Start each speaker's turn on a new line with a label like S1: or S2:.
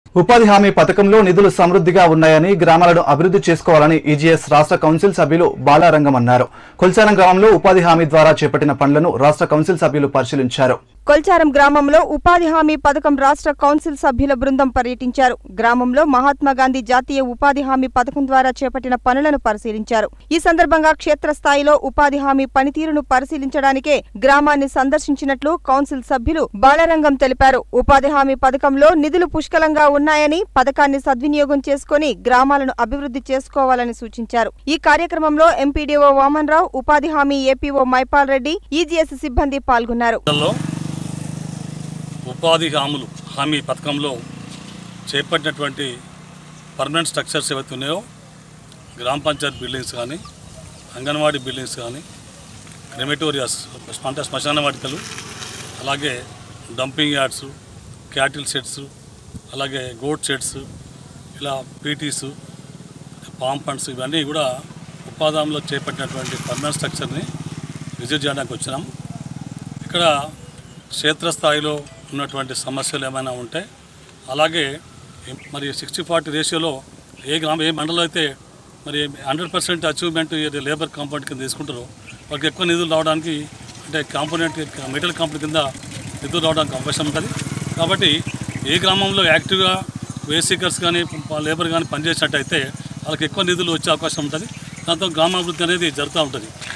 S1: ఉపాధి హామీ పథకంలో నిధులు సమృద్ధిగా ఉన్నాయని గ్రామాలను అభివృద్ధి చేసుకోవాలని ఈజీఎస్ రాష్ట్ర కౌన్సిల్ సభ్యులు బాలారంగం అన్నారు కొల్చారం గ్రామంలో ఉపాధి హామీ ద్వారా చేపట్టిన పనులను రాష్ట్ర కౌన్సిల్ సభ్యులు పరిశీలించారు
S2: కొల్చారం గ్రామంలో ఉపాధి హామీ పథకం రాష్ట్ర కౌన్సిల్ సభ్యుల బృందం పర్యటించారు గ్రామంలో మహాత్మా గాంధీ జాతీయ ఉపాధి హామీ పథకం ద్వారా చేపట్టిన పనులను పరిశీలించారు ఈ సందర్భంగా క్షేత్రస్థాయిలో ఉపాధి హామీ పనితీరును పరిశీలించడానికే గ్రామాన్ని సందర్శించినట్లు కౌన్సిల్ సభ్యులు బాలరంగం తెలిపారు ఉపాధి హామీ పథకంలో నిధులు పుష్కలంగా ఉన్నాయని పథకాన్ని సద్వినియోగం చేసుకుని గ్రామాలను అభివృద్ధి చేసుకోవాలని సూచించారు ఈ కార్యక్రమంలో ఎంపీడీఓ వామన్ రావు ఉపాధి హామీ ఏపీఓ మైపాల్ రెడ్డి ఈజీఎస్ సిబ్బంది పాల్గొన్నారు
S3: జిల్లాలో ఉపాధి హామీలు హామీ పథకంలో చేపట్టినటువంటి పర్మనెంట్ స్ట్రక్చర్స్ ఏవైతే ఉన్నాయో గ్రామ పంచాయత్ బిల్డింగ్స్ కానీ అంగన్వాడీ బిల్డింగ్స్ కానీ క్రెమెటోరియాస్ అంటే శ్మశాన వాటికలు అలాగే డంపింగ్ యార్డ్స్ క్యాటిల్ షెడ్స్ అలాగే గోట్ షెడ్స్ ఇలా పీటీస్ పామ్ ఫండ్స్ ఇవన్నీ కూడా ఉపాధి హామీలో చేపట్టినటువంటి పర్మనెంట్ స్ట్రక్చర్ని విజిట్ చేయడానికి వచ్చినాం ఇక్కడ క్షేత్రస్థాయిలో ఉన్నటువంటి సమస్యలు ఏమైనా ఉంటే అలాగే మరి సిక్స్టీ ఫార్టీ రేషియోలో ఏ గ్రామ ఏ మండలం అయితే మరి హండ్రెడ్ పర్సెంట్ అచీవ్మెంట్ ఏది లేబర్ కాంపౌండ్ కింద తీసుకుంటారో వాళ్ళకి ఎక్కువ నిధులు రావడానికి అంటే కాంపోనెంట్ మెటల్ కంపెనీ కింద నిధులు రావడానికి అవకాశం ఉంటుంది కాబట్టి ఏ గ్రామంలో యాక్టివ్గా వేసీకర్స్ కానీ లేబర్ కానీ పనిచేసినట్టయితే వాళ్ళకి ఎక్కువ నిధులు వచ్చే అవకాశం ఉంటుంది దాంతో గ్రామాభివృద్ధి అనేది జరుగుతూ ఉంటుంది